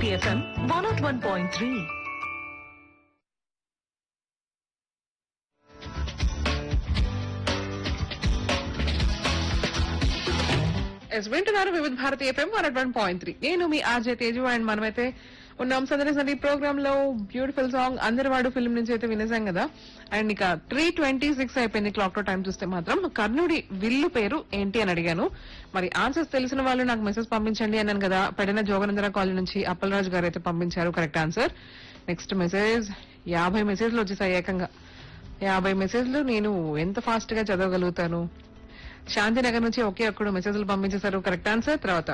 Bharati FM one nought one point three yes వింటున్నారు Vividh Bharati FM one one point three నేను మీ RJ Teju and మనమైతే ఉన్నాం సందడి సందడి ప్రోగ్రామ్ లో బ్యూటిఫుల్ సాంగ్ అందరివాడు ఫిల్మ్ నుంచి అయితే వినేసాం కదా అండ్ ఇక త్రీ ట్వంటీ సిక్స్ అయిపోయింది క్లాక్ లో టైం చూస్తే మాత్రం కర్ణుడి విల్లు పేరు ఏంటి అని అడిగాను మరి ఆన్సర్స్ తెలిసిన వాళ్ళు నాకు మెసేజ్ పంపించండి అన్నాను కదా పెడిన జోగనందర కాలనీ నుంచి అప్పలరాజు గారు అయితే పంపించారు కరెక్ట్ ఆన్సర్ నెక్స్ట్ మెసేజ్ యాభై మెసేజ్లు వచ్చేసాయి ఏకంగా యాభై మెసేజ్లు నేను ఎంత ఫాస్ట్ గా చదవగలుగుతాను శాంతినగర్ నుంచి ఒకే ఒక్కడు మెసేజ్లు పంపించేశారు కరెక్ట్ ఆన్సర్ తర్వాత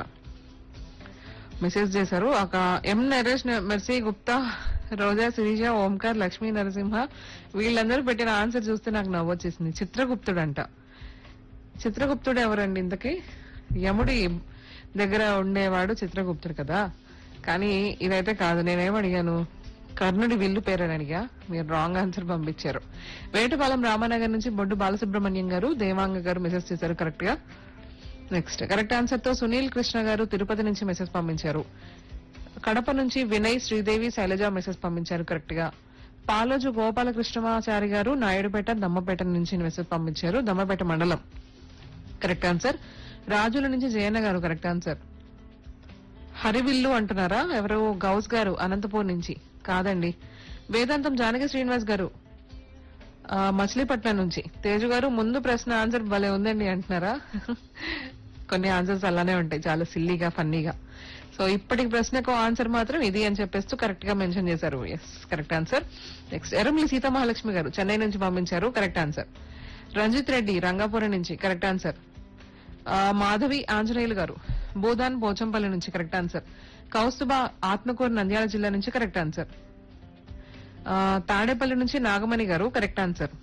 మెసేజ్ చేశారు ఒక ఎం నరేష్ న- మెర్సీ గుప్తా రోజా శిరీష ఓంకార్ లక్ష్మీ నరసింహ వీళ్ళందరూ పెట్టిన ఆన్సర్ చూస్తే నాకు నవ్వొచ్చేసింది చిత్రగుప్తుడు అంట చిత్రగుప్తుడు ఎవరండి ఇంతకీ యముడి దగ్గర ఉండేవాడు చిత్రగుప్తుడు కదా కానీ ఇదైతే కాదు నేనేం అడిగాను కర్ణుడి విల్లు పేరని అడిగా మీరు రాంగ్ ఆన్సర్ పంపించారు వేటపాలెం రామానగర్ నుంచి బొడ్డు బాలసుబ్రహ్మణ్యం గారు దేవాంగ గారు మెసేజ్ చేశారు కరెక్ట్ గా నెక్స్ట్ కరెక్ట్ ఆన్సర్ తో సునీల్ కృష్ణ గారు తిరుపతి నుంచి మెసేజ్ పంపించారు కడప నుంచి వినయ్ శ్రీదేవి శైలజ మెసేజ్ పంపించారు కరెక్ట్ గా పాలోజు గోపాలకృష్ణమాచారి గారు నాయుడుపేట దమ్మపేట నుంచి మెసేజ్ పంపించారు దమ్మపేట మండలం కరెక్ట్ ఆన్సర్ రాజుల నుంచి జయన్న గారు కరెక్ట్ ఆన్సర్ హరివిల్లు అంటున్నారా ఎవరు గౌస్ గారు అనంతపూర్ నుంచి కాదండి వేదాంతం జానకి శ్రీనివాస్ గారు ఆ, మచిలీపట్నం నుంచి తేజు గారు ముందు ప్రశ్న ఆన్సర్ భలే ఉందండి అంటున్నారా కొన్ని ఆన్సర్స్ అలానే ఉంటాయి చాలా సిల్లీగా ఫన్నీగా సో ఇప్పటికి ప్రశ్నకు ఆన్సర్ మాత్రం ఇది అని చెప్పేస్తూ కరెక్ట్ గా మెన్షన్ చేశారు yes correct answer next Erramalli Seethamahalakshmi garu Chennai నుంచి పంపించారు కరెక్ట్ ఆన్సర్ రంజిత్ రెడ్డి రంగాపురం నుంచి కరెక్ట్ ఆన్సర్ ఆ, మాధవి ఆంజనేయులు గారు బోధాన్ పోచంపల్లి నుంచి కరెక్ట్ ఆన్సర్ కౌస్తుబా ఆత్మకూరు నంద్యాల జిల్లా నుంచి కరెక్ట్ ఆన్సర్ ఆ, తాడేపల్లి నుంచి నాగమణి గారు correct answer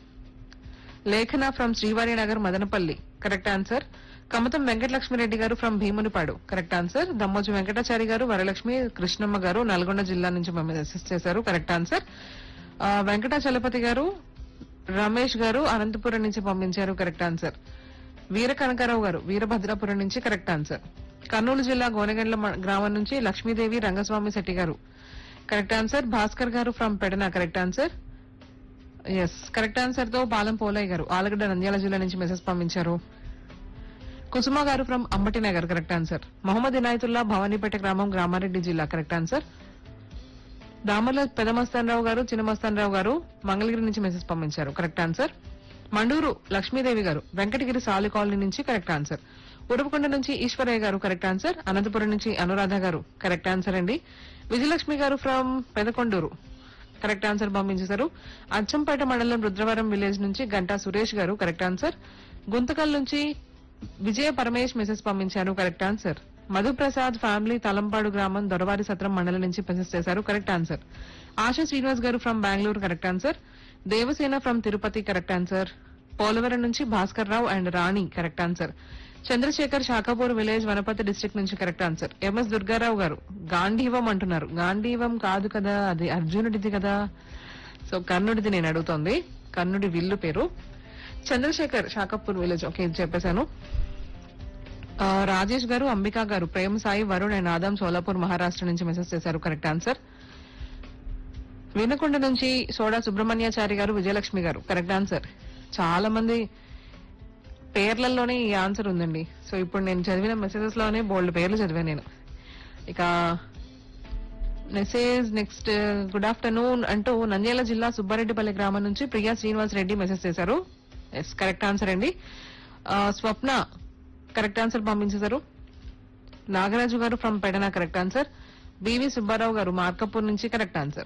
Lekhana from Srivari Nagar Madanapalli correct answer Kamatham Venkatalakshmireddy garu from Bheemunipadu correct answer Dammoju Venkatachari garu Varalakshmi Krishnamma గారు నల్గొండ జిల్లా నుంచి మెసేజ్ చేశారు కరెక్ట్ ఆన్సర్ ఆ, వెంకటాచలపతి గారు రమేష్ గారు అనంతపురం నుంచి పంపించారు కరెక్ట్ ఆన్సర్ వీర కనకారావు గారు వీరభద్రాపురం నుంచి కరెక్ట్ ఆన్సర్ కర్నూలు జిల్లా గోనెగండ్ల మ- గ్రామం నుంచి లక్ష్మీదేవి రంగస్వామి శెట్టి గారు correct answer Bhaskar garu from Pedana correct answer yes correct answer తో పాలెం పోలయ్య గారు ఆలగడ్డ నంద్యాల జిల్లా నుంచి మెసేజ్ పంపించారు Kusuma garu from Ambati Nagar correct answer Mohammed Inayatullah Bhavanipeta గ్రామం గ్రామారెడ్డి జిల్లా కరెక్ట్ ఆన్సర్ దామర్ల పెదమస్తానరావు గారు చిన్నమస్తానరావు గారు మంగళగిరి నుంచి మెసేజ్ పంపించారు కరెక్ట్ ఆన్సర్ మండూరు లక్ష్మీదేవి గారు వెంకటగిరి సాలి కాలనీ నుంచి కరెక్ట్ ఆన్సర్ ఉరుపుకొండ నుంచి ఈశ్వరయ్య గారు కరెక్ట్ ఆన్సర్ అనంతపురం నుంచి అనురాధ గారు కరెక్ట్ ఆన్సర్ అండి విజయలక్ష్మి గారు ఫ్రమ్ పెదకొండూరు కరెక్ట్ ఆన్సర్ పంపించేశారు అచ్చంపేట మండలం రుద్రవరం విలేజ్ నుంచి గంటా సురేష్ గారు కరెక్ట్ ఆన్సర్ గుంతకల్ నుంచి విజయ పరమేష్ మెసేజ్ పంపించారు correct answer Madhuprasad family Talampadu గ్రామం దొరవారి సత్రం మండలం నుంచి మెసేజ్ చేశారు correct answer Asha Srinivas garu from Bengaluru correct answer Devasena from Tirupati correct answer Polavaram నుంచి Bhaskar Rao and Rani correct answer Chandrasekhar Sakhapur village Wanaparthy district నుంచి correct answer MS Durgarao garu Gandivam అంటున్నారు గాంధీవం కాదు కదా అది అర్జునుడిది కదా సో కర్ణుడిది నేను అడుగుతోంది కర్ణుడి విల్లు పేరు చంద్రశేఖర్ శాఖపూర్ విలేజ్ ఓకే ఇది చెప్పేశాను ఆ, రాజేష్ గారు అంబికా గారు ప్రేమ్ సాయి వరుణ్ అండ్ ఆదాం సోలాపూర్ మహారాష్ట్ర నుంచి మెసేజ్ చేశారు కరెక్ట్ ఆన్సర్ వినకొండ నుంచి సోడా సుబ్రహ్మణ్యాచారి గారు విజయలక్ష్మి గారు కరెక్ట్ ఆన్సర్ చాలా మంది పేర్లలోనే ఈ ఆన్సర్ ఉందండి సో ఇప్పుడు నేను చదివిన మెసేజెస్ లోనే బోల్డ్ పేర్లు చదివాను నేను ఇక మెసేజ్ నెక్స్ట్ గుడ్ ఆఫ్టర్నూన్ అంటూ నంద్యాల జిల్లా సుబ్బారెడ్డిపల్లి గ్రామం నుంచి ప్రియా శ్రీనివాస్ రెడ్డి మెసేజ్ చేశారు ఎస్ కరెక్ట్ ఆన్సర్ అండి ఆ, స్వప్న కరెక్ట్ ఆన్సర్ పంపించేశారు Nagaraju garu from Pedana correct answer BV Subbarao garu Markapur నుంచి కరెక్ట్ ఆన్సర్